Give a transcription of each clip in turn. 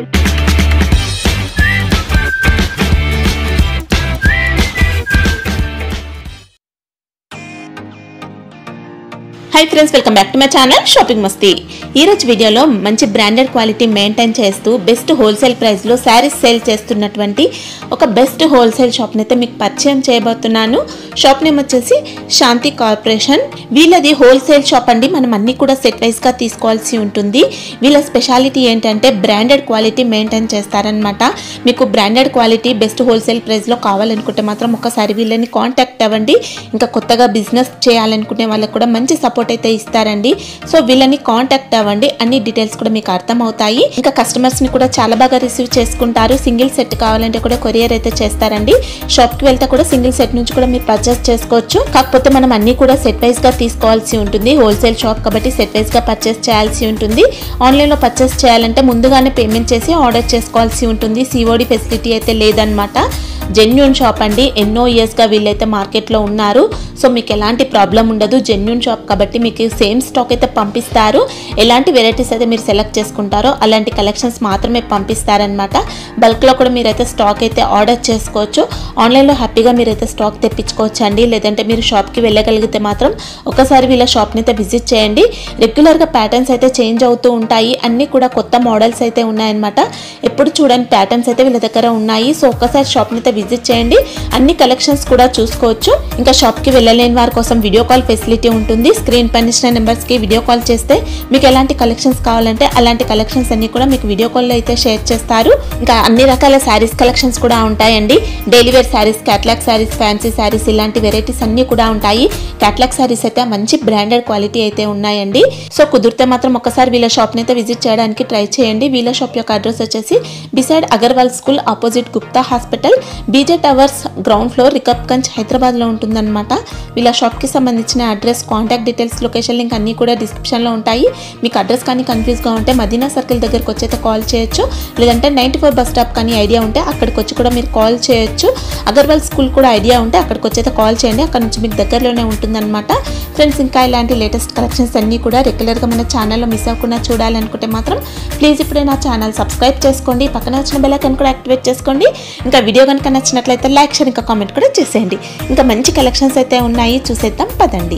High friends welcome back to my channel shopping Masti ఈ రోజు వీడియోలో మంచి బ్రాండెడ్ క్వాలిటీ మెయింటైన్ చేస్తూ బెస్ట్ హోల్సేల్ ప్రైస్లో శారీస్ సేల్ చేస్తున్నటువంటి ఒక బెస్ట్ హోల్సేల్ షాప్ని అయితే మీకు పరిచయం చేయబోతున్నాను షాప్ నేమ్ వచ్చేసి శాంతి కార్పొరేషన్ వీళ్ళది హోల్సేల్ షాప్ అండి మనం అన్ని కూడా సెట్ వైజ్గా తీసుకోవాల్సి ఉంటుంది వీళ్ళ స్పెషాలిటీ ఏంటంటే బ్రాండెడ్ క్వాలిటీ మెయింటైన్ చేస్తారనమాట మీకు బ్రాండెడ్ క్వాలిటీ బెస్ట్ హోల్సేల్ ప్రైస్లో కావాలనుకుంటే మాత్రం ఒకసారి వీళ్ళని కాంటాక్ట్ అవ్వండి ఇంకా కొత్తగా బిజినెస్ చేయాలనుకునే వాళ్ళకి కూడా మంచి సపోర్ట్ అయితే ఇస్తారండి సో వీళ్ళని కాంటాక్ట్ అవ్వండి అన్ని డీటెయిల్స్ కూడా మీకు అర్థం అవుతాయి ఇంకా కస్టమర్స్ ని కూడా చాలా బాగా రిసీవ్ చేసుకుంటారు సింగిల్ సెట్ కావాలంటే కూడా కొరియర్ అయితే చేస్తారండి షాప్ కి వెళ్తే కూడా సింగిల్ సెట్ నుంచి కూడా మీరు పర్చేస్ చేసుకోవచ్చు కాకపోతే మనం అన్ని కూడా సెట్ వైజ్ గా తీసుకోవాల్సి ఉంటుంది హోల్సేల్ షాప్ కాబట్టి సెట్ వైజ్ గా పర్చేస్ చేయాల్సి ఉంటుంది ఆన్లైన్ లో పర్చేస్ చేయాలంటే ముందుగానే పేమెంట్ చేసి ఆర్డర్ చేసుకోవాల్సి ఉంటుంది సిఓడి ఫెసిలిటీ అయితే లేదనమాట జెన్యున్ షాప్ అండి ఎన్నో ఇయర్స్గా వీళ్ళైతే మార్కెట్లో ఉన్నారు సో మీకు ఎలాంటి ప్రాబ్లం ఉండదు జెన్యున్ షాప్ కాబట్టి మీకు సేమ్ స్టాక్ అయితే పంపిస్తారు ఎలాంటి వెరైటీస్ అయితే మీరు సెలెక్ట్ చేసుకుంటారో అలాంటి కలెక్షన్స్ మాత్రమే పంపిస్తారనమాట బల్క్లో కూడా మీరైతే స్టాక్ అయితే ఆర్డర్ చేసుకోవచ్చు ఆన్లైన్లో హ్యాపీగా మీరైతే స్టాక్ తెప్పించుకోవచ్చు అండి లేదంటే మీరు షాప్కి వెళ్ళగలిగితే మాత్రం ఒకసారి వీళ్ళ షాప్ని అయితే విజిట్ చేయండి రెగ్యులర్గా ప్యాటర్న్స్ అయితే చేంజ్ అవుతూ ఉంటాయి అన్నీ కూడా కొత్త మోడల్స్ అయితే ఉన్నాయన్నమాట ఎప్పుడు చూడని ప్యాటర్న్స్ అయితే వీళ్ళ దగ్గర ఉన్నాయి సో ఒక్కసారి షాప్ని అయితే విజిట్ చేయండి అన్ని కలెక్షన్స్ కూడా చూసుకోవచ్చు ఇంకా షాప్కి వెళ్ళలేని వారి కోసం వీడియో కాల్ ఫెసిలిటీ ఉంటుంది స్క్రీన్ పైన ఇచ్చిన నెంబర్స్కి వీడియో కాల్ చేస్తే మీకు ఎలాంటి కలెక్షన్స్ కావాలంటే అలాంటి కలెక్షన్స్ అన్ని కూడా మీకు వీడియో కాల్లో అయితే షేర్ చేస్తారు ఇంకా అన్ని రకాల శారీస్ కలెక్షన్స్ కూడా ఉంటాయండి daily wear saris catalogue saris fancy saris ఇలాంటి వెరైటీస్ అన్ని కూడా ఉంటాయి క్యాట్లాగ్ శారీస్ అయితే మంచి బ్రాండెడ్ క్వాలిటీ అయితే ఉన్నాయండి సో కుదిరితే మాత్రం ఒకసారి వీళ్ళ షాప్ని అయితే విజిట్ చేయడానికి ట్రై చేయండి వీళ్ళ షాప్ యొక్క అడ్రస్ వచ్చేసి beside Agarwal school opposite Gupta hospital BJ towers ground floor Rikabganj హైదరాబాద్లో ఉంటుందన్నమాట వీళ్ళ షాప్కి సంబంధించిన address contact details location link అన్నీ కూడా డిస్క్రిప్షన్లో ఉంటాయి మీకు అడ్రస్ కానీ కన్ఫ్యూజ్గా ఉంటే మదీనా సర్కిల్ దగ్గరకు వచ్చి అయితే కాల్ చేయొచ్చు లేదంటే నైంటీ ఫోర్ బస్ స్టాప్ కానీ ఐడియా ఉంటే అక్కడికి వచ్చి కూడా మీరు కాల్ చేయొచ్చు అగర్వాల్ స్కూల్ కూడా ఐడియా ఉంటే అక్కడికి వచ్చి అయితే కాల్ చేయండి అక్కడ నుంచి మీకు దగ్గరలోనే ఉంటుందన్నమాట ఫ్రెండ్స్ ఇంకా ఇలాంటి లేటెస్ట్ కలెక్షన్స్ అన్నీ కూడా రెగ్యులర్గా మన ఛానల్లో మిస్ అవ్వకుండా చూడాలనుకుంటే మాత్రం ప్లీజ్ ఇప్పుడే నా ఛానల్ సబ్స్క్రైబ్ చేసుకోండి పక్కన వచ్చిన బెల్ ఐకాన్ కూడా యాక్టివేట్ చేసుకోండి ఇంకా వీడియో కనుక నచ్చినట్లయితే లైక్ షేర్ ఇంకా కామెంట్ కూడా చేసేయండి ఇంకా మంచి కలెక్షన్స్ అయితే ఉన్నాయి చూసేద్దాం పదండి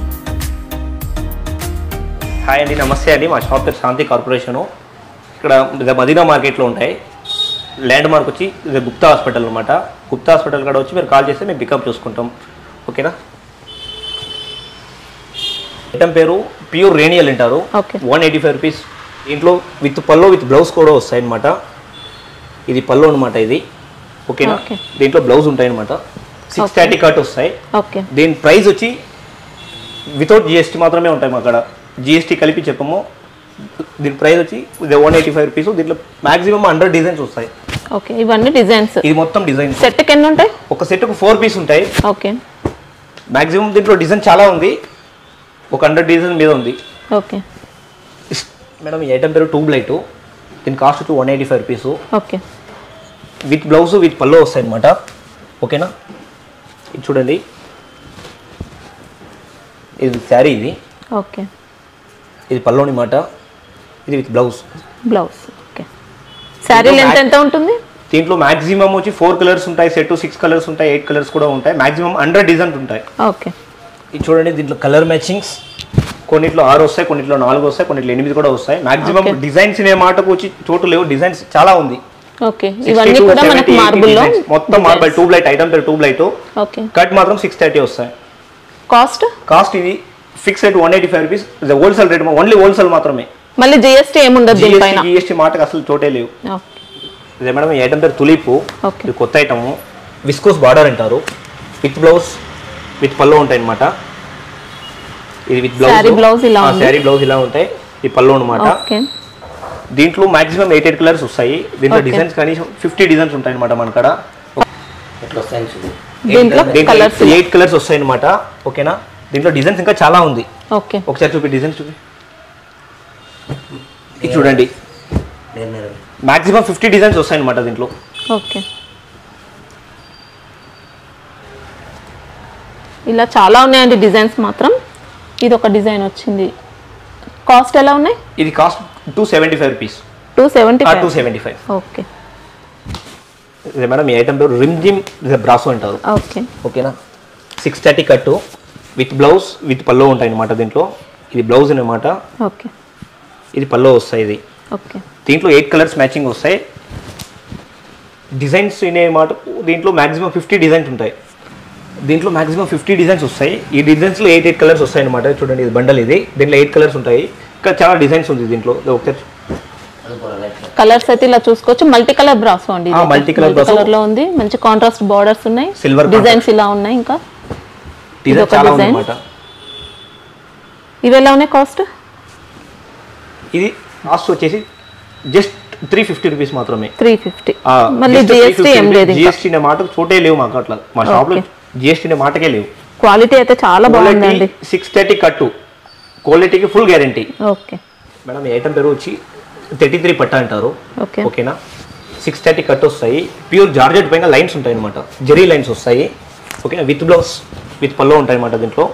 హాయ్ అండి నమస్తే అండి మా షాప్ పేరు శాంతి కార్పొరేషను ఇక్కడ ఇది మదీనా మార్కెట్లో ఉంటాయి ల్యాండ్ మార్క్ వచ్చి ఇది గుప్తా హాస్పిటల్ అనమాట గుప్తా హాస్పిటల్ కాడ వచ్చి మీరు కాల్ చేస్తే మేము పికప్ చూసుకుంటాం ఓకేనా ఐటమ్ పేరు ప్యూర్ రేనియల్ అంటారు Okay. One eighty five rupees దీంట్లో విత్ పల్లో విత్ బ్లౌజ్ కూడా వస్తాయి అనమాట ఇది పల్లో అనమాట ఇది ఓకేనా Okay. దీంట్లో బ్లౌజ్ ఉంటాయి అనమాట సిక్స్ Okay. థర్టీ కట్ వస్తాయి ఓకే దీని ప్రైస్ వచ్చి వితౌట్ జిఎస్టీ మాత్రమే ఉంటాయి మా అక్కడ జిఎస్టీ కలిపి చెప్పము దీని ప్రైస్ వచ్చి ఇది వన్ ఎయిటీ ఫైవ్ రూపీస్ దీంట్లో మాక్సిమం హండ్రెడ్ డిజైన్స్ వస్తాయి ఓకే ఇవన్నీ డిజైన్స్ ఇది మొత్తం డిజైన్ సెట్కి ఎన్ని ఉంటాయి ఒక సెట్కు ఫోర్ పీస్ ఉంటాయి ఓకే మాక్సిమం దీంట్లో డిజైన్ చాలా ఉంది ఒక హండ్రెడ్ డిజైన్ మీద ఉంది ఓకే మేడం ఈ ఐటమ్ పేరు ట్యూబ్ లైట్ దీని కాస్ట్ వచ్చి one eighty five rupees okay with blouse with పల్లో వస్తాయి అనమాట ఓకేనా ఇది చూడండి ఇది శారీ ఇది ఓకే ఇది పల్లోని మాట ఇది with blouse blouse okay sari length ఎంత ఉంటుంది దీంట్లో మాక్సిమం వచ్చి ఫోర్ కలర్స్ ఉంటాయి సెట్ సిక్స్ కలర్స్ ఉంటాయి ఎయిట్ కలర్స్ కూడా ఉంటాయి మాక్సిమం హండ్రెడ్ డిజైన్స్ ఉంటాయి ఓకే ఇది చూడండి దీంట్లో కలర్ మ్యాచింగ్స్ కొన్నిట్లో ఆరు వస్తాయి కొన్నిట్లో నాలుగు వస్తాయి కొన్నిట్లో ఎనిమిది కూడా వస్తాయి మాక్సిమం Okay. డిజైన్స్ అనే మాటకు వచ్చి చోటు లేవు డిజైన్స్ చాలా ఉంది ఓకే 60 ఇవన్నీ to కూడా 70, మనకు 80 మార్బుల్లో designs. మొత్తం మార్బల్ ట్యూబ్ లైట్ ఐటమ్ పేరు ట్యూబ్ లైట్ ఓకే కట్ మాత్రం సిక్స్ థర్టీ వస్తాయి కాస్ట్ కాస్ట్ ఇది fix rate one eighty five rupees wholesale rate only wholesale మాత్రమే మళ్ళీ జిఎస్టీ ఏముండదు జిఎస్టీ దీనిపైన జిఎస్టీ మాటకు అసలు చోటే లేవు ఓకే ఇదే మేడం ఈ ఐటమ్ పేరు తులిపు Okay. ఇది కొత్త ఐటమ్ విస్కోస్ బార్డర్ అంటారు విత్ బ్లౌజ్ విత్ పళ్ళు ఉంటాయి అనమాట ఇది విత్ బ్లౌజ్ Saree blouse ఇలా ఉంది. శారీ బ్లౌజ్ ఇలా ఉంటాయి ఈ పళ్ళు అనమాట ఓకే దీంట్లో మాక్సిమం ఎయిట్ ఎయిట్ కలర్స్ వస్తాయి దీంట్లో Okay. డిజైన్స్ కనీసం ఫిఫ్టీ డిజైన్స్ ఉంటాయి అనమాట మన కాడ ఎట్లా వస్తాయని చూడు దీంట్లో కలర్స్ ఎయిట్ కలర్స్ వస్తాయి అనమాట ఓకేనా దీంట్లో డిజైన్స్ ఇంకా చాలా ఉంది ఓకే ఒకసారి చూపి డిజైన్స్ చూపి ఇది చూడండి నేను నేను మాక్సిమం ఫిఫ్టీ డిజైన్స్ వస్తాయి అనమాట దీంట్లో ఓకే ఇలా చాలా ఉన్నాయండి డిజైన్స్ మాత్రం ఇది ఒక డిజైన్ వచ్చింది కాస్ట్ ఎలా ఉన్నాయి ఇది cost two seventy five rupees two seventy two five seventy five okay ఇది మేడం ఈ ఐటమ్ పేరు రిమ్ జిమ్ బ్రాసో అంటారు ఓకే ఓకేనా six thirty cut with blouse with పల్లో ఉంటాయి అనమాట దీంట్లో ఇది బ్లౌజ్ అనమాట ఓకే ఇది పల్లో వస్తాయి ఇది ఓకే దీంట్లో ఎయిట్ కలర్స్ మ్యాచింగ్ వస్తాయి డిజైన్స్ మాట దీంట్లో మాక్సిమం ఫిఫ్టీ డిజైన్స్ ఉంటాయి దీంట్లో మాక్సిమం ఫిఫ్టీ డిజైన్స్ వస్తాయి ఈ డిజైన్స్లో ఎయిట్ ఎయిట్ కలర్స్ వస్తాయి అనమాట చూడండి ఇది బండల్ ఇది దీంట్లో ఎయిట్ కలర్స్ ఉంటాయి ఇంకా చాలా డిజైన్స్ ఉంది దీంట్లో ఇది ఒకసారి అది కూడా రైట్ కలర్స్ అయితే ఇలా చూసుకోవచ్చు మల్టీ కలర్ బ్రాస్ అండి ఆ, multi colour brasso. కలర్ లో ఉంది మంచి కాంట్రాస్ట్ బార్డర్స్ ఉన్నాయి Silver డిజైన్స్ ఇలా ఉన్నాయి ఇంకా డిజైన్ ఒక చాలా ఉంది design. అనమాట ఇవి ఎలా ఉన్నాయి కాస్ట్ ఇది కాస్ట్ వచ్చేసి జస్ట్ త్రీ ఫిఫ్టీ రూపీస్ మాత్రమే త్రీ ఫిఫ్టీ మళ్ళీ జిఎస్టీ ఏం లేదు ఇంకా జిఎస్టీ అనే మాట చోటే లేవు మాకు అట్లా మా షాప్ లో జిఎస్టీ అనే మాటకే లేవు క్వాలిటీ అయితే చాలా బాగుందండి సిక్స్ థర్టీ కట్టు క్వాలిటీకి ఫుల్ గ్యారంటీ ఓకే మేడం ఈ ఐటమ్ పేరు వచ్చి థర్టీ త్రీ పట్ట అంటారు ఓకే ఓకేనా సిక్స్ థర్టీ కట్ వస్తాయి ప్యూర్ జార్జెట్ పైన లైన్స్ ఉంటాయి అనమాట జెరీ లైన్స్ వస్తాయి ఓకేనా విత్ బ్లౌజ్ విత్ పల్లో ఉంటాయి అనమాట దీంట్లో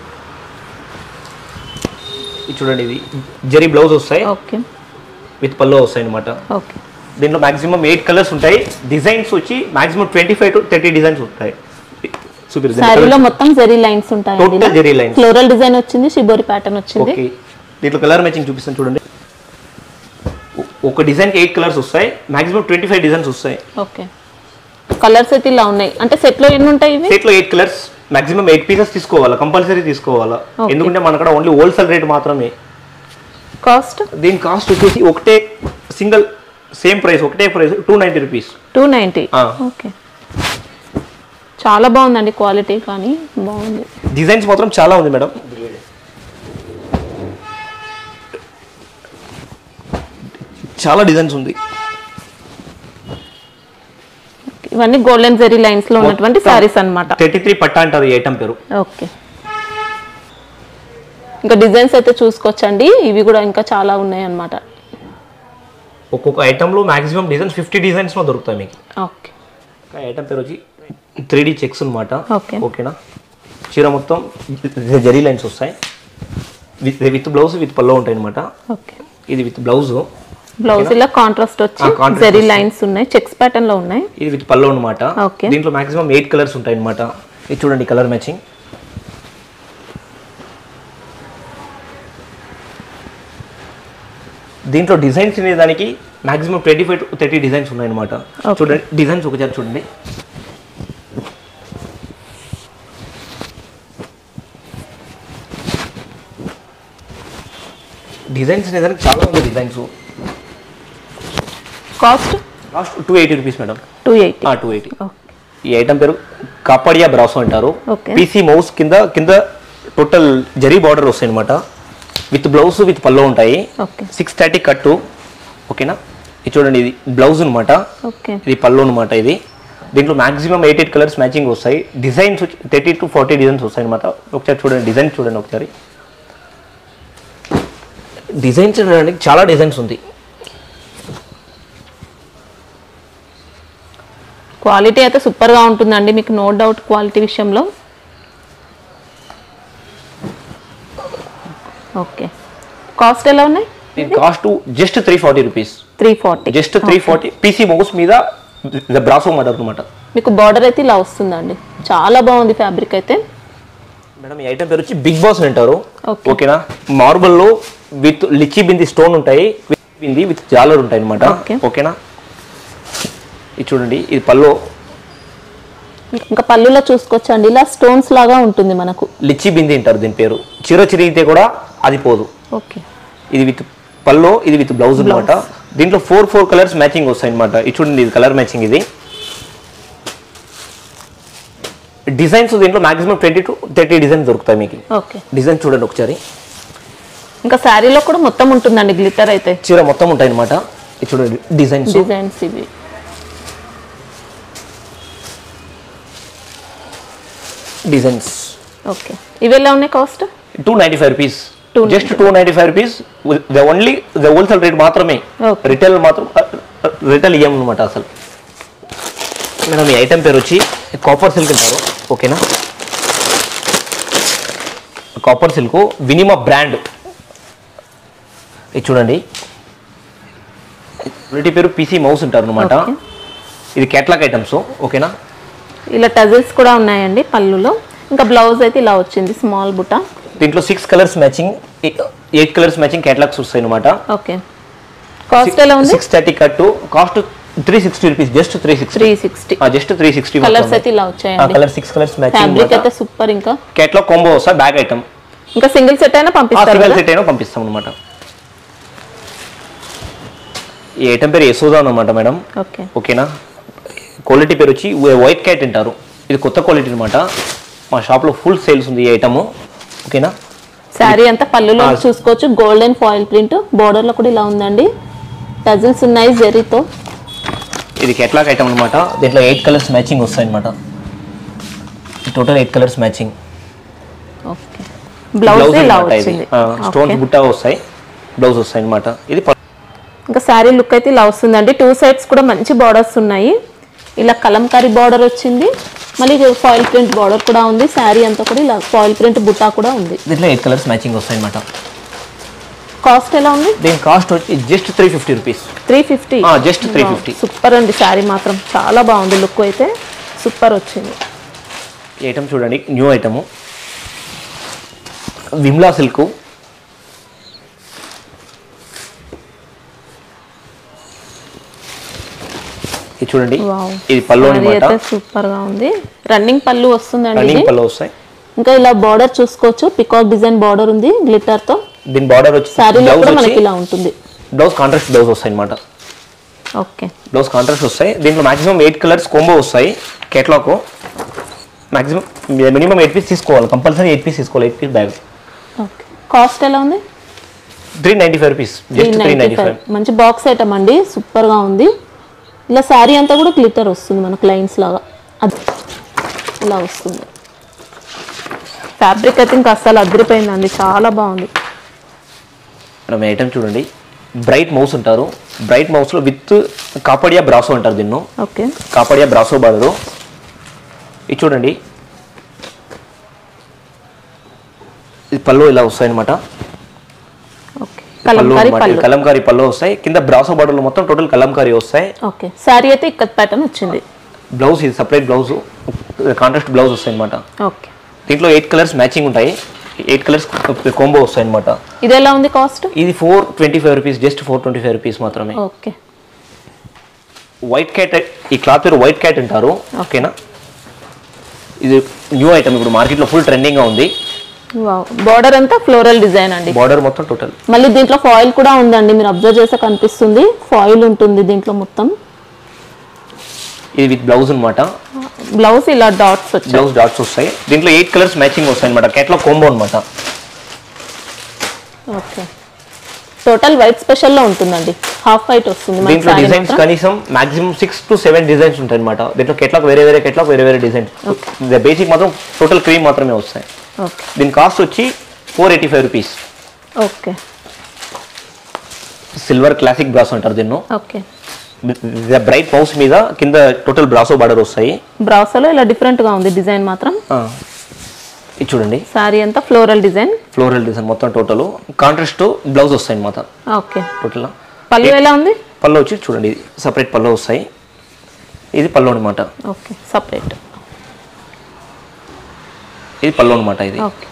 ఇది చూడండి ఇది జెరీ బ్లౌజ్ వస్తాయి ఓకే విత్ పల్లో వస్తాయి అనమాట ఓకే దీంట్లో మాక్సిమం ఎయిట్ కలర్స్ ఉంటాయి డిజైన్స్ వచ్చి maximum twenty five to thirty designs ఉంటాయి చూపిరు శారీలో మొత్తం జెరీ లైన్స్ ఉంటాయండి total zari lines floral design వచ్చింది షిబోరి ప్యాటర్న్ వచ్చింది ఓకే దీంట్లో కలర్ మ్యాచింగ్ చూపిస్తాను చూడండి ఒ- ఒక డిజైన్కి ఎయిట్ కలర్స్ వస్తాయి మాక్సిమం ట్వంటీ ఫైవ్ డిజైన్స్ వస్తాయి ఓకే కలర్స్ అయితే ఇలా ఉన్నాయి అంటే సెట్ లో ఎన్ని ఉంటాయి ఇవి సెట్లో eight colours maximum eight pieces తీసుకోవాలా కంపల్సరీ తీసుకోవాలా Okay. ఎందుకంటే మన కాడ ఓన్లీ హోల్సేల్ రేట్ మాత్రమే కాస్ట్ దీని కాస్ట్ వచ్చేసి ఒకటే సింగిల్ సేమ్ ప్రైస్ ఒకటే price two ninety rupees two ninety ఆ. ఓకే చాలా బాగుందండి క్వాలిటీ కానీ బాగుంది డిజైన్స్ మాత్రం చాలా ఉంది మేడం చాలా డిజైన్స్ ఉంది ఇవన్నీ గోల్డెన్ జెరీ లైన్స్ లో ఉన్నటువంటి సారీస్ అన్నమాట థర్టీ త్రీ పట్టా అంటారు ఈ ఐటమ్ పేరు ఓకే ఇంకా డిజైన్స్ అయితే చూసుకోవచ్చండి ఇవి కూడా ఇంకా చాలా ఉన్నాయి అన్నమాట ఒక్కొక్క ఐటెంలో మాక్సిమం డిజైన్స్ ఫిఫ్టీ డిజైన్స్లో దొరుకుతాయి మీకు ఓకే ఐటమ్ పేరు వచ్చి త్రీ డీ చెక్స్ అనమాట Okay. ఓకేనా చీర మొత్తం జరీ లైన్స్ వస్తాయి విత్ విత్ బ్లౌజ్ విత్ పల్లో ఉంటాయి అనమాట ఓకే ఇది విత్ బ్లౌజ్ బ్లౌజ్ ఇలా కాంట్రాస్ట్ వచ్చి ఆ, contrast జెరీ వస్తుంది. లైన్స్ ఉన్నాయి చెక్స్ ప్యాటర్న్ లో ఉన్నాయి ఇది విత్ పల్లో అనమాట Okay. దీంట్లో మాక్సిమం ఎయిట్ కలర్స్ ఉంటాయి అనమాట ఇది చూడండి కలర్ మ్యాచింగ్ దీంట్లో డిజైన్స్ దానికి maximum twenty five to thirty designs ఉన్నాయన్నమాట Okay. చూడండి డిజైన్స్ ఒకసారి చూడండి డిజైన్స్ అనేదానికి చాలా ఉంది designs cost last two eighty rupees madam two eighty two eighty ఈ ఐటమ్ పేరు కాపాడియా బ్రాసో అంటారు Okay. పీసీ మౌస్ కింద కింద టోటల్ జరీ బార్డర్ వస్తాయి అనమాట విత్ బ్లౌజ్ విత్ పల్లో ఉంటాయి ఓకే సిక్స్ థర్టీ కట్టు ఓకేనా ఇది చూడండి ఇది బ్లౌజ్ అనమాట ఓకే ఇది పల్లో అనమాట ఇది దీంట్లో maximum eight eight colours matching వస్తాయి డిజైన్స్ వచ్చి థర్టీ టు ఫార్టీ డిజైన్స్ వస్తాయి అనమాట ఒకసారి చూడండి డిజైన్ చూడండి ఒకసారి డిజైన్స్ చూడండి చాలా డిజైన్స్ ఉంది క్వాలిటీ అయితే సూపర్ గా ఉంటుందండి మీకు నో డౌట్ క్వాలిటీ విషయంలో ఓకే కాస్ట్ ఎలా ఉన్నాయి దీని cost just three forty rupees three forty just three forty PC mouse మీద బ్రాసో మదర్ అనమాట మీకు బార్డర్ అయితే ఇలా వస్తుందండి చాలా బాగుంది ఫ్యాబ్రిక్ అయితే మేడం ఈ ఐటమ్ పేరు వచ్చి బిగ్ బాస్ అంటారు Okay. ఓకేనా మార్బల్ లో విత్ లిచ్చి బింది స్టోన్ ఉంటాయి with బింది విత్ జాలర్ ఉంటాయి అనమాట Okay. ఓకేనా ఇది చూడండి ఇది పల్లో ఇంకా పళ్ళులో చూసుకోవచ్చండి ఇలా స్టోన్స్ లాగా ఉంటుంది మనకు లిచ్చి బింది అంటారు దీని పేరు చిర చిరిగితే కూడా అది పోదు ఓకే ఇది విత్ పల్లో ఇది విత్ బ్లౌజ్ అనమాట దీంట్లో ఫోర్ ఫోర్ కలర్స్ మ్యాచింగ్ వస్తాయి అనమాట ఇది చూడండి ఇది కలర్ మ్యాచింగ్ ఇది డిజైన్స్ దీంట్లో maximum twenty to thirty designs దొరుకుతాయి మీకు ఓకే డిజైన్ చూడండి ఒకసారి ఇంకా శారీలో కూడా మొత్తం ఉంటుందండి గ్లిటర్ అయితే చీర మొత్తం ఉంటాయి అనమాట ఇది చూడండి డిజైన్స్ డిజైన్స్ ఇవి డిజైన్స్ ఓకే ఇవి ఎలా ఉన్నాయి cost two ninety five rupees 295. Just two ninety five rupees the only the wholesale rate మాత్రమే Okay. రిటైల్ మాత్రం రిటైల్ ఇయ్యం అనమాట అసలు మేడం ఈ ఐటమ్ పేరు వచ్చి కాపర్ సిల్క్ అంటారు ఓకేనా కాపర్ సిల్క్ వినిమా బ్రాండ్ ఇది చూడండి క్వాలిటీ పేరు పీసీ మౌస్ ఉంటారు అనమాట Okay. ఇది కేటలాగ్ ఐటమ్స్ ఓకేనా ఇలా టజిల్స్ కూడా ఉన్నాయండి పళ్ళులో ఇంకా బ్లౌజ్ అయితే ఇలా వచ్చింది స్మాల్ బుట్ట దీంట్లో six colours matching eight colours matching catalogues వస్తాయి అనమాట ఓకే కాస్ట్ ఎలా ఉంది six thirty cut cost three sixty rupees just three sixty three sixty just three sixty colours అయితే ఇలా వచ్చాయండి colour six colours fabric matching అయితే సూపర్ ఇంకా catalogue combo వస్తా బ్యాగ్ ఐటమ్ ఇంకా సింగిల్ సెట్ అయినా పంపిస్తారు సింగల్ కదా సెట్ అయినా పంపిస్తాం అనమాట ఈ ఐటమ్ పేరు యశోదా అనమాట మేడం ఓకే ఓకేనా క్వాలిటీ పేరు వచ్చి వైట్ క్యాట్ అంటారు ఇది కొత్త క్వాలిటీ అనమాట మా షాప్లో ఫుల్ సేల్స్ ఉంది ఈ ఐటమ్ ఓకేనా శారీ అంతా పళ్ళులో ఆ. చూసుకోవచ్చు గోల్డెన్ ఫాయిల్ ప్రింట్ బోర్డర్ లో కూడా ఇలా ఉందండి టజిల్స్ ఉన్నాయి జెరీతో ఇది కెట్లాగ్ ఐటమ్ అనమాట దీంట్లో ఎయిట్ కలర్స్ మ్యాచింగ్ వస్తాయి అనమాట total eight colours matching okay blouse ఇలా వచ్చింది స్టోన్స్ Okay. బుట్ట వస్తాయి బ్లౌజ్ వస్తాయి అనమాట ఇది ప- ఇంకా శారీ లుక్ అయితే ఇలా వస్తుందండి టూ సైడ్స్ కూడా మంచి బార్డర్స్ ఉన్నాయి ఇలా కలంకారీ బార్డర్ వచ్చింది మళ్ళీ ఫాయిల్ ప్రింట్ బార్డర్ కూడా ఉంది శారీ అంతా కూడా ఇలా ఫాయిల్ ప్రింట్ బుట్టా కూడా ఉంది దీంట్లో ఎయిట్ కలర్స్ మ్యాచింగ్ వస్తాయి అనమాట కాస్ట్ ఎలా ఉంది దీని కాస్ట్ వచ్చి just three fifty rupees three fifty just three fifty super అండి శారీ మాత్రం చాలా బాగుంది లుక్ అయితే సూపర్ వచ్చింది ఈ ఐటమ్ చూడండి న్యూ ఐటము విమ్లా సిల్క్ ఇది చూడండి వావ్ ఇది పళ్ళు శారీ అనమాట అయితే సూపర్ గా ఉంది రన్నింగ్ పళ్ళు వస్తుందండి ఇది రన్నింగ్ పళ్ళు వస్తాయి ఇంకా ఇలా బార్డర్ చూసుకోవచ్చు పికాక్ డిజైన్ బార్డర్ ఉంది గ్లిటర్ తో దీని బార్డర్ వచ్చి శారీలో బ్లౌజ్ కూడా మనకి వచ్చి ఇలా ఉంటుంది బ్లౌజ్ కాంట్రాస్ట్ బ్లౌజ్ వస్తాయి అనమాట ఓకే బ్లౌజ్ కాంట్రాస్ట్ వస్తాయి దీంట్లో మాక్సిమం ఎయిట్ కలర్స్ కోంబో వస్తాయి catalogue maximum minimum eight piece తీసుకోవాలి కంపల్సరీ ఎయిట్ పీస్ తీసుకోవాలి eight piece bag okay cost ఎలా ఉంది three ninety five rupees just three ninety five మంచి బాక్స్ ఐటమ్ అండి సూపర్ గా ఉంది ఇలా శారీ అంతా కూడా గ్లిటర్ వస్తుంది మనకు లైన్స్ లాగా అది ఇలా వస్తుంది ఫ్యాబ్రిక్ అయితే ఇంకా అస్సలు అదిరిపోయిందండి చాలా బాగుంది మనం ఐటమ్ చూడండి బ్రైట్ మౌస్ ఉంటారు బ్రైట్ మౌస్లో విత్ కాపడియా బ్రాసో అంటారు దీన్ని ఓకే కాపడియా బ్రాసో బార్డరు ఇది చూడండి ఇది పళ్ళు ఇలా వస్తాయి అనమాట ఓకే పళ్ళు కలంకారీ అన్నమాట. పళ్ళు కలంకారీ పళ్ళు వస్తాయి కింద బ్రాసో బార్డర్లో మొత్తం టోటల్ కలంకారీ వస్తాయి ఓకే శారీ అయితే ఇక్కడ ప్యాటర్న్ వచ్చింది బ్లౌజ్ ఇది సపరేట్ బ్లౌజ్ కాంట్రాస్ట్ బ్లౌజ్ వస్తాయి అనమాట ఓకే దీంట్లో ఎయిట్ కలర్స్ మ్యాచింగ్ ఉంటాయి ఎయిట్ కలర్స్ కాంబో వస్తాయి అనమాట ఇది ఎలా ఉంది కాస్ట్ ఇది four twenty five rupees just four twenty five rupees మాత్రమే ఓకే వైట్ క్యాట్ ఈ క్లాత్ పేరు వైట్ క్యాట్ అంటారు ఓకేనా ఇది న్యూ ఐటమ్ ఇప్పుడు మార్కెట్లో ఫుల్ ట్రెండింగ్గా ఉంది బార్డర్ అంతా ఫ్లోరల్ డిజైన్ అండి బార్డర్ మొత్తం టోటల్ మళ్ళీ దీంట్లో ఫాయిల్ కూడా ఉందండి మీరు అబ్జర్వ్ చేస్తే కనిపిస్తుంది ఫాయిల్ ఉంటుంది దీంట్లో మొత్తం ఇది విత్ బ్లౌజ్ అనమాట బ్లౌజ్ ఇలా డాట్స్ వచ్చాయి బ్లౌజ్ డాట్స్ వస్తాయి దీంట్లో ఎయిట్ కలర్స్ మ్యాచింగ్ వస్తాయి అనమాట క్యాట్లో కోంబో అనమాట ఓకే టోటల్ వైట్ స్పెషల్ లో ఉంటుందండి హాఫ్ వైట్ వస్తుంది మనకి దీంట్లో saree డిజైన్స్ మాత్రం. కనీసం maximum six to seven designs ఉంటాయి అనమాట దీంట్లో కెట్లాక్ వేరే వేరే కెట్లాక్ వేరే వేరే డిజైన్స్ బేసిక్ మాత్రం టోటల్ క్రీమ్ మాత్రమే వస్తాయి ఓకే దీని కాస్ట్ వచ్చి four eighty five rupees okay silver classic brass అంటారు దీన్ని ఓకే బ్రైట్ మౌస్ మీద కింద టోటల్ బ్రాసో బార్డర్ వస్తాయి బ్రౌసలో ఇలా డిఫరెంట్ గా ఉంది డిజైన్ మాత్రం ఆ, ఇది చూడండి శారీ అంతా ఫ్లోరల్ డిజైన్ ఫ్లోరల్ డిజైన్ మొత్తం టోటల్ కాంట్రాస్ట్ బ్లౌజ్ వస్తాయి అనమాట ఓకే టోటల్ పళ్ళు ఎలా ఉంది పళ్ళు వచ్చి చూడండి ఇది సపరేట్ పళ్ళు వస్తాయి ఇది పళ్ళు అనమాట ఓకే సపరేట్ ఇది పళ్ళు అనమాట ఇది ఓకే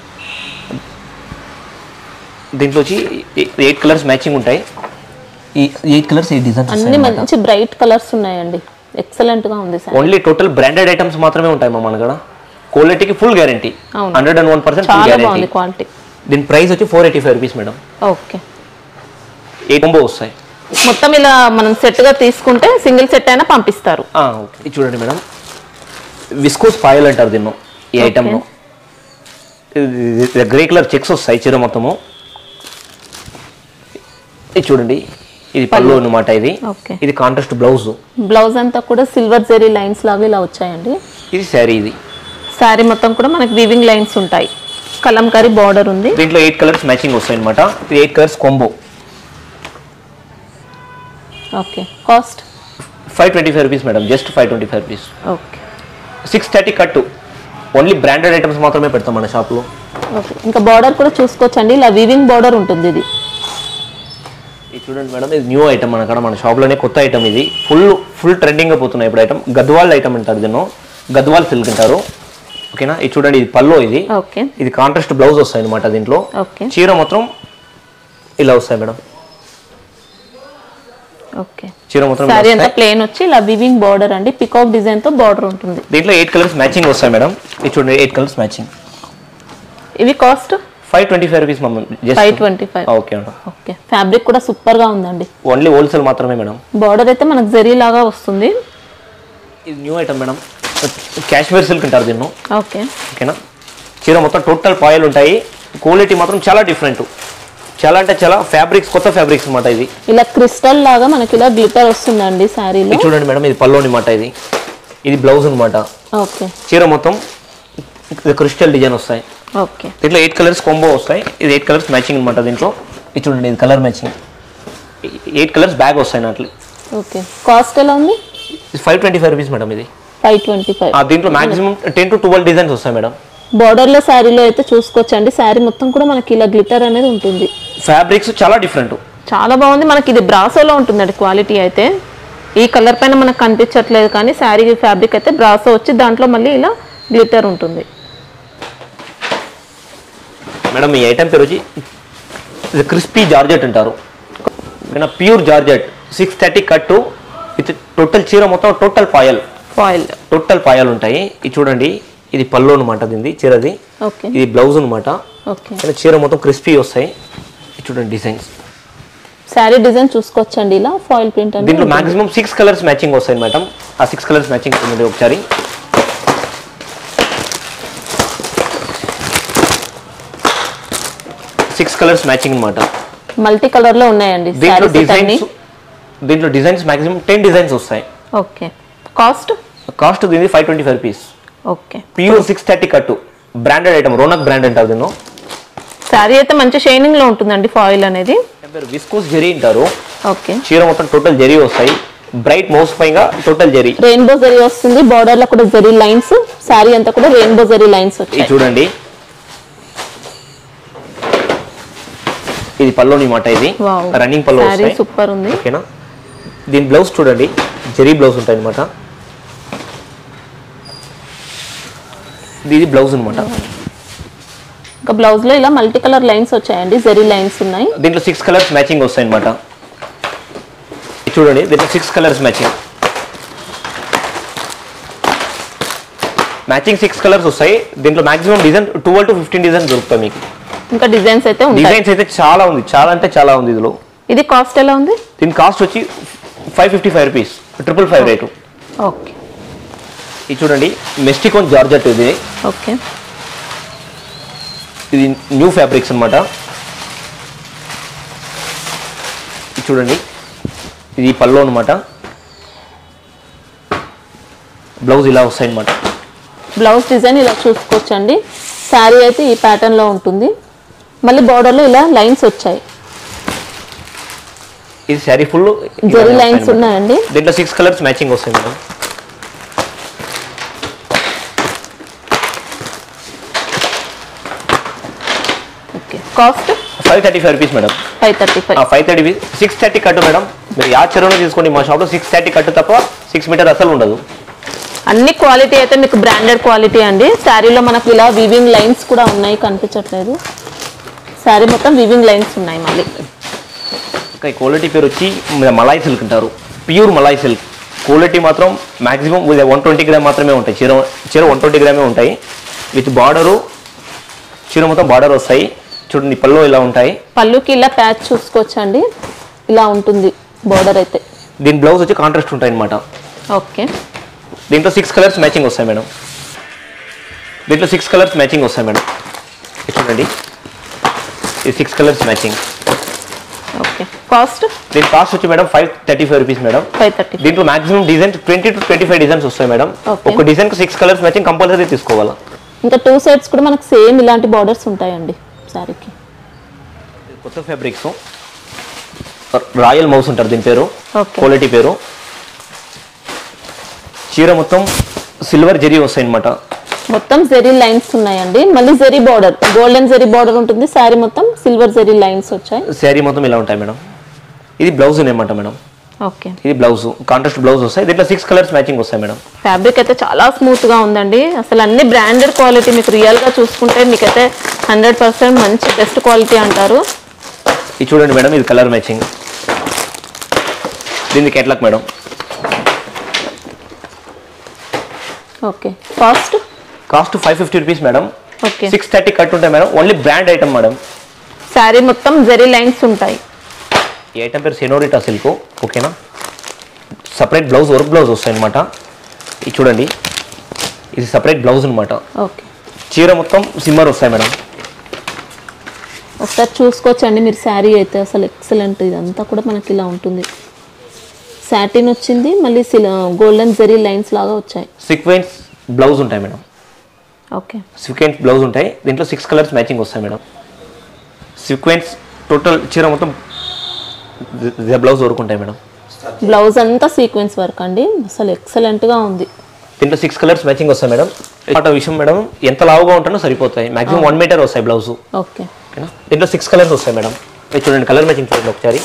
దీంట్లో వచ్చి ఎయిట్ కలర్స్ మ్యాచింగ్ ఉంటాయి ఈ ఎయిట్ కలర్స్ ఎయిట్ డిజైన్స్ అన్ని మంచి బ్రైట్ కలర్స్ ఉన్నాయండి ఎక్సలెంట్ గా ఉంది sir only total branded items మాత్రమే ఉంటాయి మా మన కాడ క్వాలిటీకి ఫుల్ గ్యారంటీ అవును. Hundred and one percent full చాలా గ్యారంటీ బాగుంది క్వాలిటీ దీని ప్రైస్ వచ్చి four eighty five rupees madam okay eight combo వస్తాయి మొత్తం ఇలా మనం సెట్ గా తీసుకుంటే సింగిల్ సెట్ అయినా పంపిస్తారు ఆ, ఓకే. ఇది చూడండి మేడం విస్కోస్ పాయల్ అంటారు దీన్ని ఈ Okay. ఐటమ్ను గ్రే కలర్ చెక్స్ వస్తాయి చీర మొత్తము ఇది చూడండి ఇది పళ్ళు అన్నమాట ఇది ఓకే ఇది కాంట్రాస్ట్ బ్లౌజ్ బ్లౌజ్ అంతా కూడా సిల్వర్ జెరీ లైన్స్ లాగా ఇలా వచ్చాయండి ఇది శారీ ఇది శారీ మొత్తం కూడా మనకి వీవింగ్ లైన్స్ ఉంటాయి కలంకారీ బార్డర్ ఉంది దీంట్లో ఎయిట్ కలర్స్ మ్యాచింగ్ వస్తాయి అనమాట ఇది eight colours combo okay cost five twenty five rupees madam just five twenty five rupees okay six thirty cut only branded items మాత్రమే పెడతాం మన షాప్లో ఓకే ఇంకా బార్డర్ కూడా చూసుకోవచ్చండి ఇలా వీవింగ్ బార్డర్ ఉంటుంది ఇది ఇది చూడండి మేడం ఇది న్యూ ఐటమ్ మన కాడ మన షాప్లోనే కొత్త ఐటమ్ ఇది ఫుల్ ఫుల్ ట్రెండింగ్గా పోతున్నాయి ఇప్పుడు ఐటమ్ గద్వాల్ ఐటమ్ అంటారు దీన్ని గద్వాల్ సిల్క్ అంటారు ఓకేనా ఇది చూడండి ఇది పల్లో ఇది ఓకే ఇది కాంట్రాస్ట్ బ్లౌజ్ వస్తాయి అనమాట దీంట్లో ఓకే చీర మొత్తం ఇలా వస్తాయి మేడం ఓకే చీర మొత్తం ఇలా సారీ అంతా వస్తాయి. ప్లేన్ వచ్చి ఇలా వివింగ్ బార్డర్ అండి పికాక్ డిజైన్ తో బార్డర్ ఉంటుంది దీంట్లో ఎయిట్ కలర్స్ మ్యాచింగ్ వస్తాయి మేడం ఇది చూడండి ఎయిట్ కలర్స్ మ్యాచింగ్ ఇవి cost five twenty five rupees మమ్మల్ని five just twenty five okay madam okay fabric కూడా సూపర్ గా ఉందండి ఓన్లీ హోల్సేల్ మాత్రమే మేడం బార్డర్ అయితే మనకు జరీ లాగా వస్తుంది ఇది new item madam Kashmir silk అంటారు దీన్ని ఓకే ఓకేనా చీర మొత్తం టోటల్ పాయలు ఉంటాయి క్వాలిటీ మాత్రం చాలా డిఫరెంట్ చాలా అంటే చాలా ఫ్యాబ్రిక్స్ కొత్త ఫ్యాబ్రిక్స్ అన్నమాట ఇది ఇలా క్రిస్టల్ లాగా మనకి ఇలా గ్లిటర్ వస్తుందండి శారీలో ఇది చూడండి మేడం ఇది పల్లో అనమాట ఇది ఇది బ్లౌజ్ అనమాట ఓకే చీర మొత్తం క్రిస్టల్ డిజైన్ వస్తాయి ఓకే దీంట్లో ఎయిట్ కలర్స్ కాంబో వస్తాయి ఇది ఎయిట్ కలర్స్ మ్యాచింగ్ అనమాట దీంట్లో ఇది చూడండి ఇది colour matching eight colours bag వస్తాయి నాట్లు ఓకే కాస్ట్ ఎలా ఉంది ఇది five twenty five rupees madam ఇది ఫైవ్ ట్వంటీ ఫైవ్ ఆ, దీంట్లో maximum ten to twelve designs వస్తాయి మేడం బార్డర్లో శారీలో అయితే చూసుకోవచ్చండి శారీ మొత్తం కూడా మనకి ఇలా గ్లిటర్ అనేది ఉంటుంది ఫ్యాబ్రిక్స్ చాలా డిఫరెంట్ చాలా బాగుంది మనకి ఇది బ్రాసోలో ఉంటుందండి క్వాలిటీ అయితే ఈ కలర్ పైన మనకు కనిపించట్లేదు కానీ శారీ ఫ్యాబ్రిక్ అయితే బ్రాసో వచ్చి దాంట్లో మళ్ళీ ఇలా గ్లిటర్ ఉంటుంది మేడం ఈ ఐటమ్ పేరు వచ్చి ఇది క్రిస్పీ జార్జెట్ అంటారు ఓకేనా pure georgette six thirty cut with total చీర మొత్తం టోటల్ పాయల్ ఫాయిల్ టోటల్ పాయలు ఉంటాయి ఇది చూడండి ఇది పళ్ళు అనమాట దీనిది చీరది ఓకే ఇది బ్లౌజ్ అనమాట ఓకే కానీ చీర మొత్తం క్రిస్పీ వస్తాయి ఇది చూడండి డిజైన్స్ శారీ డిజైన్ చూసుకోవచ్చండి ఇలా ఫాయిల్ ప్రింట్ అనేది దీంట్లో మాక్సిమం సిక్స్ కలర్స్ మ్యాచింగ్ వస్తాయి మేడం ఆ సిక్స్ కలర్స్ మ్యాచింగ్ ఉంది ఒకసారి సిక్స్ కలర్స్ మ్యాచింగ్ అనమాట మల్టీ కలర్ లో ఉన్నాయండి దీంట్లో శారీస్ అన్ని డిజైన్స్ దీంట్లో డిజైన్స్ మాక్సిమం టెన్ డిజైన్స్ వస్తాయి ఓకే కాస్ట్ కాస్ట్ దీనిది five twenty five rupees okay pure six thirty cut branded item Ronak brand అంటారు దీన్ని శారీ అయితే మంచి షైనింగ్ లో ఉంటుందండి ఫాయిల్ అనేది విస్కోస్ జెరీ అంటారు ఓకే చీర మొత్తం టోటల్ జెరీ వస్తాయి బ్రైట్ మౌస్ పైగా టోటల్ జెరీ రెయిన్బో జరీ వస్తుంది బార్డర్ లో కూడా జరీ లైన్స్ శారీ అంతా కూడా రెయిన్బో జరీ లైన్స్ ఇది వచ్చాయి చూడండి ఇది పల్లోని మాట ఇది వావ్ రన్నింగ్ పల్లో శారీ వస్తాయి సూపర్ ఉంది ఓకేనా దీని బ్లౌజ్ చూడండి జెరీ బ్లౌజ్ ఉంటాయి అనమాట ఇది బ్లౌజ్ అనమాట ఇంకా బ్లౌజ్ లో ఇలా మల్టీ కలర్ లైన్స్ వచ్చాయండి జరీ లైన్స్ ఉన్నాయి దీంట్లో సిక్స్ కలర్స్ మ్యాచింగ్ వస్తాయి అనమాట చూడండి దీంట్లో six colours matching matching six colours వస్తాయి దీంట్లో maximum design twelve to fifteen design దొరుకుతాయి మీకు ఇంకా డిజైన్స్ అయితే ఉంటాయి డిజైన్స్ అయితే చాలా ఉంది చాలా అంటే చాలా ఉంది ఇందులో ఇది కాస్ట్ ఎలా ఉంది దీని కాస్ట్ వచ్చి five fifty five rupees triple five rate okay ఇది చూడండి మెస్టికోన్ జార్జెట్ ఇది ఓకే ఇది న్యూ ఫ్యాబ్రిక్స్ అనమాట ఇది చూడండి ఇది పల్లో అనమాట బ్లౌజ్ ఇలా వస్తాయి అనమాట బ్లౌజ్ డిజైన్ ఇలా చూసుకోవచ్చండి శారీ అయితే ఈ ప్యాటర్న్ లో ఉంటుంది మళ్ళీ border లో ఇలా లైన్స్ వచ్చాయి ఇది శారీ ఫుల్ జరీ లైన్స్ ఉన్నాయండి దీంట్లో సిక్స్ కలర్స్ మ్యాచింగ్ వస్తాయి madam okay cost five thirty five rupees madam five thirty five five thirty six thirty cut madam మీరు యా చెరువులో తీసుకోండి మా షాప్లో సిక్స్ థర్టీ కట్టు తప్ప సిక్స్ మీటర్ అసలు ఉండదు అన్ని క్వాలిటీ అయితే మీకు బ్రాండెడ్ క్వాలిటీ అండి శారీలో మనకు ఇలా వివింగ్ లైన్స్ కూడా ఉన్నాయి కనిపించట్లేదు శారీ మొత్తం వివింగ్ లైన్స్ ఉన్నాయి మళ్ళీ ఇంకా ఈ క్వాలిటీ పేరు వచ్చి మ- మలాయ్ సిల్క్ అంటారు ప్యూర్ మలాయ్ సిల్క్ క్వాలిటీ మాత్రం మాక్సిమం వన్ ట్వంటీ గ్రామ్ మాత్రమే ఉంటాయి చీర చీర వన్ ట్వంటీ గ్రామే ఉంటాయి విత్ బార్డరు చీర మొత్తం బార్డర్ వస్తాయి చూడండి పళ్ళు ఇలా ఉంటాయి పళ్ళుకి ఇలా ప్యాచ్ చూసుకోవచ్చండి ఇలా ఉంటుంది బార్డర్ అయితే దీని బ్లౌజ్ వచ్చి కాంట్రాస్ట్ ఉంటాయి అనమాట ఓకే దీంట్లో సిక్స్ కలర్స్ మ్యాచింగ్ వస్తాయి మేడం దీంట్లో సిక్స్ కలర్స్ మ్యాచింగ్ వస్తాయి మేడం ఇది చూడండి ఇది six colours matching okay cost దీని కాస్ట్ వచ్చి madam five thirty five rupees madam five thirty దీంట్లో maximum design twenty to twenty five designs వస్తాయి మేడం Okay. ఒక డిజైన్కి సిక్స్ కలర్స్ మ్యాచింగ్ కంపల్సరీ తీసుకోవాలా ఇంకా టూ సైడ్స్ కూడా మనకు సేమ్ ఇలాంటి బార్డర్స్ ఉంటాయండి శారీకి కొత్త ఫ్యాబ్రిక్స్ రాయల్ మౌస్ ఉంటారు దీని పేరు ఓకే క్వాలిటీ పేరు చీర మొత్తం సిల్వర్ జరీ వస్తాయి అనమాట మొత్తం జెరీ లైన్స్ ఉన్నాయండి మళ్ళీ zari border golden zari border ఉంటుంది శారీ మొత్తం సిల్వర్ జెరీ లైన్స్ వచ్చాయి శారీ మొత్తం ఇలా ఉంటాయి మేడం ఇది బ్లౌజ్ అనమాట మేడం ఓకే ఇది బ్లౌజ్ కాంట్రాస్ట్ బ్లౌజ్ వస్తాయి దీంట్లో సిక్స్ కలర్స్ మ్యాచింగ్ వస్తాయి మేడం ఫ్యాబ్రిక్ అయితే చాలా స్మూత్ గా ఉందండి అసలు అన్ని బ్రాండెడ్ క్వాలిటీ మీకు రియల్ గా చూసుకుంటే మీకైతే హండ్రెడ్ పర్సెంట్ మంచి బెస్ట్ క్వాలిటీ అంటారు ఇది చూడండి మేడం ఇది కలర్ మ్యాచింగ్ దీనికి ఎట్లక్ madam okay cost cost five fifty rupees madam okay six thirty cut ఉంటాయి madam only brand item madam sari మొత్తం జెరీ లైన్స్ ఉంటాయి ఈ ఐటమ్ పేరు సెనోరిటా సిల్క్ ఓకేనా సపరేట్ బ్లౌజ్ వర్క్ బ్లౌజ్ వస్తాయి అనమాట ఇది చూడండి ఇది సపరేట్ బ్లౌజ్ అనమాట ఓకే చీర మొత్తం సిమ్మర్ వస్తాయి మేడం ఒకసారి చూసుకోవచ్చండి మీరు శారీ అయితే అసలు ఎక్సలెంట్ ఇదంతా కూడా మనకి ఇలా ఉంటుంది సాటిన్ వచ్చింది మళ్ళీ గోల్డెన్ జెరీ లైన్స్ లాగా వచ్చాయి సీక్వెన్స్ బ్లౌజ్ ఉంటాయి మేడం ఓకే సీక్వెన్స్ బ్లౌజ్ ఉంటాయి దీంట్లో సిక్స్ కలర్స్ మ్యాచింగ్ వస్తాయి మేడం సీక్వెన్స్ టోటల్ చీర మొత్తం బ్లౌజ్ వరకు ఉంటాయి మేడం బ్లౌజ్ అంతా సీక్వెన్స్ వర్క్ అండి అసలు ఎక్సలెంట్గా ఉంది దీంట్లో సిక్స్ కలర్స్ మ్యాచింగ్ వస్తాయి మేడం పాట విషయం మేడం ఎంత లావుగా ఉంటానో సరిపోతాయి మాక్సిమం వన్ మీటర్ వస్తాయి బ్లౌజ్ ఓకే ఓకేనా దీంట్లో సిక్స్ కలర్స్ వస్తాయి మేడం ఇది చూడండి కలర్ మ్యాచింగ్ చూడండి ఒకసారి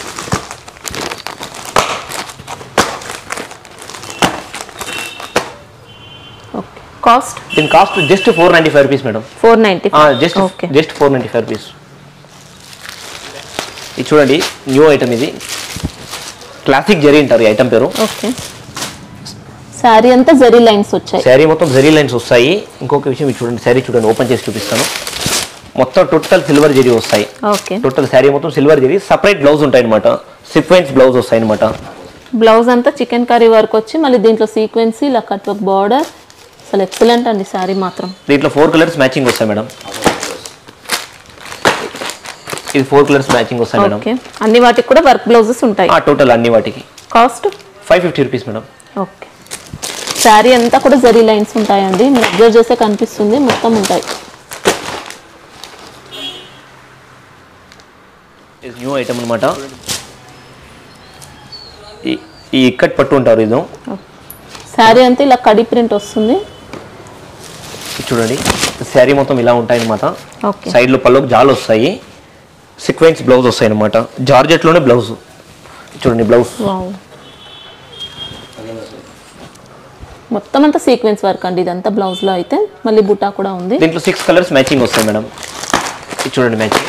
ఓకే కాస్ట్ దీని cost just four ninety five rupees madam four ninety just okay just four ninety five rupees ఇది చూడండి న్యూ ఐటమ్ ఇది క్లాసిక్ జరీ అంటారు ఈ ఐటమ్ పేరు ఓకే శారీ అంతా జరీ లైన్స్ వచ్చాయి శారీ మొత్తం జరీ లైన్స్ వస్తాయి ఇంకొక విషయం ఇది చూడండి శారీ చూడండి ఓపెన్ చేసి చూపిస్తాను మొత్తం టోటల్ సిల్వర్ జరీ వస్తాయి ఓకే టోటల్ శారీ మొత్తం సిల్వర్ జరీ సపరేట్ బ్లౌజ్ ఉంటాయి అనమాట సీక్వెన్స్ బ్లౌజ్ వస్తాయి అనమాట బ్లౌజ్ అంతా చికెన్ కర్రీ వర్క్ వచ్చి మళ్ళీ దీంట్లో సీక్వెన్సీ ఇలా కట్ వర్క్ బార్డర్ అసలు ఎక్సలెంట్ అండి శారీ మాత్రం దీంట్లో ఫోర్ కలర్స్ మ్యాచింగ్ వస్తాయి మేడం ఇది ఫోర్ కలర్స్ మ్యాచింగ్ వస్తాయి మేడం ఓకే అన్ని వాటికి కూడా వర్క్ బ్లౌజెస్ ఉంటాయి ఆ టోటల్ అన్ని వాటికి cost five fifty rupees madam okay sari అంతా కూడా జరీ లైన్స్ ఉంటాయండి మీరు అబ్జర్వ్ చేస్తే కనిపిస్తుంది మొత్తం ఉంటాయి ఇది న్యూ ఐటమ్ అనమాట ఈ ఇక్కట్ పట్టు ఉంటారు ఇది శారీ అంతా ఇలా కడి ప్రింట్ వస్తుంది ఇది చూడండి శారీ మొత్తం ఇలా ఉంటాయి అనమాట ఓకే సైడ్లో పళ్ళకు జాలు వస్తాయి సీక్వెన్స్ బ్లౌజ్ వస్తాయి అనమాట జార్జెట్లోనే బ్లౌజ్ చూడండి బ్లౌజ్ వావ్ మొత్తం అంతా సీక్వెన్స్ వర్క్ అండి ఇదంతా బ్లౌజ్లో అయితే మళ్ళీ బుటా కూడా ఉంది దీంట్లో సిక్స్ కలర్స్ మ్యాచింగ్ వస్తాయి మేడం ఇది చూడండి మ్యాచింగ్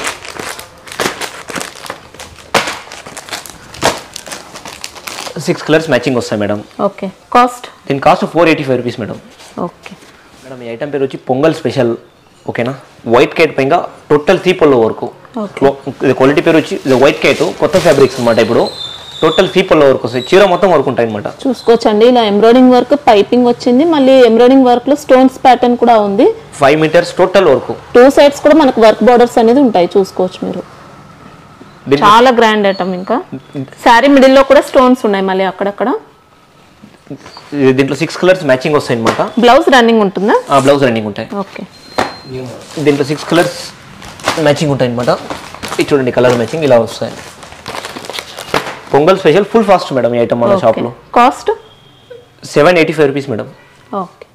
సిక్స్ కలర్స్ మ్యాచింగ్ వస్తాయి మేడం ఓకే కాస్ట్ దీని cost four eighty five rupees madam okay madam ఈ ఐటమ్ పేరు వచ్చి పొంగల్ స్పెషల్ ఓకేనా వైట్ కేట్ పైన టోటల్ త్రీ పళ్ళు వరకు Okay. ఇది క్వాలిటీ పేరు వచ్చి ఇది వైట్ కేట్ కొత్త ఫ్యాబ్రిక్స్ అనమాట ఇప్పుడు టోటల్ త్రీ పళ్ళు వరకు వస్తాయి చీర మొత్తం వరకు ఉంటాయి అనమాట చూసుకోవచ్చండి ఇలా ఎంబ్రాయిడింగ్ వర్క్ పైపింగ్ వచ్చింది మళ్ళీ ఎంబ్రాయిడింగ్ వర్క్ లో స్టోన్స్ ప్యాటర్న్ కూడా ఉంది ఫైవ్ మీటర్స్ టోటల్ వరకు టూ సైడ్స్ కూడా మనకు వర్క్ బార్డర్స్ అనేది ఉంటాయి చూసుకోవచ్చు మీరు దీంట్లో చాలా గ్రాండ్ ఐటమ్ ఇంకా శారీ మిడిల్ లో కూడా స్టోన్స్ ఉన్నాయి మళ్ళీ అక్కడక్కడ ఇది దీంట్లో సిక్స్ కలర్స్ మ్యాచింగ్ వస్తాయి అనమాట బ్లౌజ్ రన్నింగ్ ఉంటుందా ఆ బ్లౌజ్ రన్నింగ్ ఉంటాయి ఓకే దీంట్లో సిక్స్ కలర్స్ మ్యాచింగ్ ఉంటాయి అనమాట ఇది చూడండి కలర్ మ్యాచింగ్ ఇలా వస్తాయి Pongal special full fast madam ఈ ఐటమ్ మన ఓకే షాప్లో cost seven eighty five rupees madam okay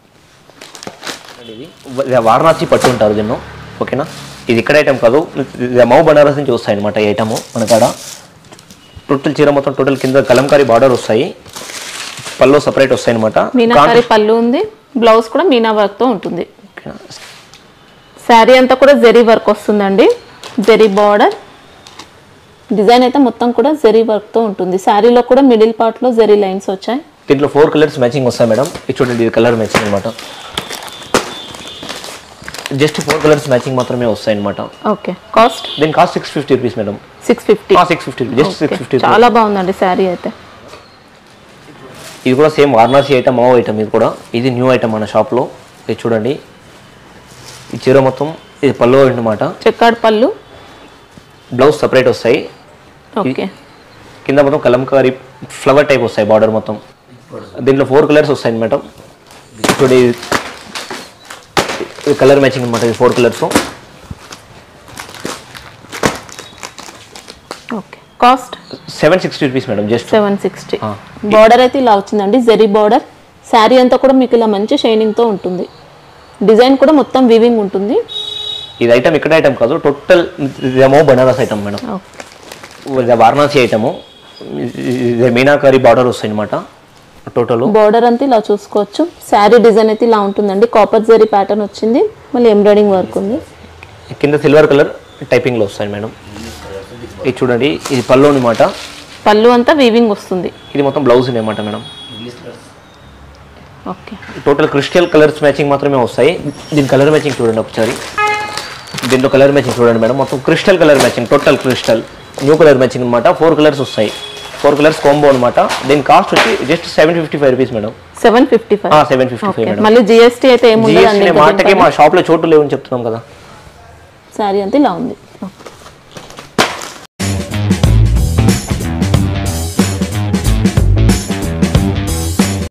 ఇది ఇది వారణాసి పట్టు ఉంటారు దీన్ని ఓకేనా ఇది ఇక్కడ ఐటమ్ కాదు ఇది మౌ బనారస్ నుంచి వస్తాయి అనమాట ఈ ఐటమ్ మన కాడ టోటల్ చీర మొత్తం టోటల్ కింద కలంకారీ బార్డర్ వస్తాయి పళ్ళు సపరేట్ వస్తాయి అనమాట మీనాకారి పళ్ళు ఉంది బ్లౌజ్ కూడా మీనా వర్క్ తో ఉంటుంది శారీ అంతా కూడా జెరీ వర్క్ వస్తుందండి జెరీ బార్డర్ డిజైన్ అయితే మొత్తం కూడా జెరీ వర్క్ తో ఉంటుంది శారీలో కూడా మిడిల్ పార్ట్ లో జెరీ లైన్స్ వచ్చాయి దీంట్లో ఫోర్ కలర్స్ మ్యాచింగ్ వస్తాయి మేడం ఇది చూడండి ఇది కలర్ మ్యాచింగ్ అనమాట జస్ట్ ఫోర్ కలర్స్ మ్యాచింగ్ మాత్రమే వస్తాయి అనమాట ఓకే కాస్ట్ దీని cost six fifty rupees madam six fifty six fifty just six fifty చాలా బాగుందండి శారీ అయితే ఇది కూడా సేమ్ వారణాసి ఐటమ్ మావు ఐటమ్ ఇది కూడా ఇది న్యూ ఐటమ్ మన షాప్లో ఇది చూడండి ఈ చీర మొత్తం ఇది పళ్ళు అనమాట చెక్కాడు పళ్ళు బ్లౌజ్ సపరేట్ వస్తాయి ఓకే కింద మొత్తం కలంకారీ ఫ్లవర్ టైప్ వస్తాయి బార్డర్ మొత్తం దీంట్లో ఫోర్ కలర్స్ వస్తాయి అనమాట ఇప్పుడు ఇది కలర్ మ్యాచింగ్ అనమాట ఇది four colours okay cost seven sixty rupees madam just seven sixty ఆ. బార్డర్ అయితే ఇలా వచ్చిందండి జెరీ బార్డర్ శారీ అంతా కూడా మీకు ఇలా మంచి షైనింగ్తో ఉంటుంది డిజైన్ కూడా మొత్తం వివింగ్ ఉంటుంది ఇది ఐటమ్ ఇక్కడ ఐటమ్ కాదు టోటల్ ఏమో బనారస్ ఐటమ్ మేడం ఓకే ఇది వారణాసి ఐటము ఇది మీనాకరి బార్డర్ వస్తాయి అనమాట టోటల్ బార్డర్ అంతా ఇలా చూసుకోవచ్చు శారీ డిజైన్ అయితే ఇలా ఉంటుందండి కాపర్ జరీ ప్యాటర్న్ వచ్చింది మళ్ళీ ఎంబ్రాయిడింగ్ వర్క్ ఉంది కింద సిల్వర్ కలర్ టైపింగ్లో వస్తాయి మేడం ఇది చూడండి ఇది పళ్ళు అనమాట పళ్ళు అంతా వీవింగ్ వస్తుంది ఇది మొత్తం బ్లౌజ్ అనమాట madam okay total crystal colours matching మాత్రమే వస్తాయి దీని కలర్ మ్యాచింగ్ చూడండి ఒకసారి దీంట్లో కలర్ మ్యాచింగ్ చూడండి మేడం మొత్తం crystal colour matching total crystal new colour matching అనమాట ఫోర్ కలర్స్ వస్తాయి ఫోర్ కలర్స్ కాంబో అనమాట దీని కాస్ట్ వచ్చి just seven fifty five rupees madam seven fifty five seven fifty five madam మళ్ళీ జిఎస్టీ అయితే ఏముండదండి జిఎస్టీ మాటకి మా షాప్లో చోటు లేవని చెప్తున్నాం కదా శారీ అంతా ఇలా ఉంది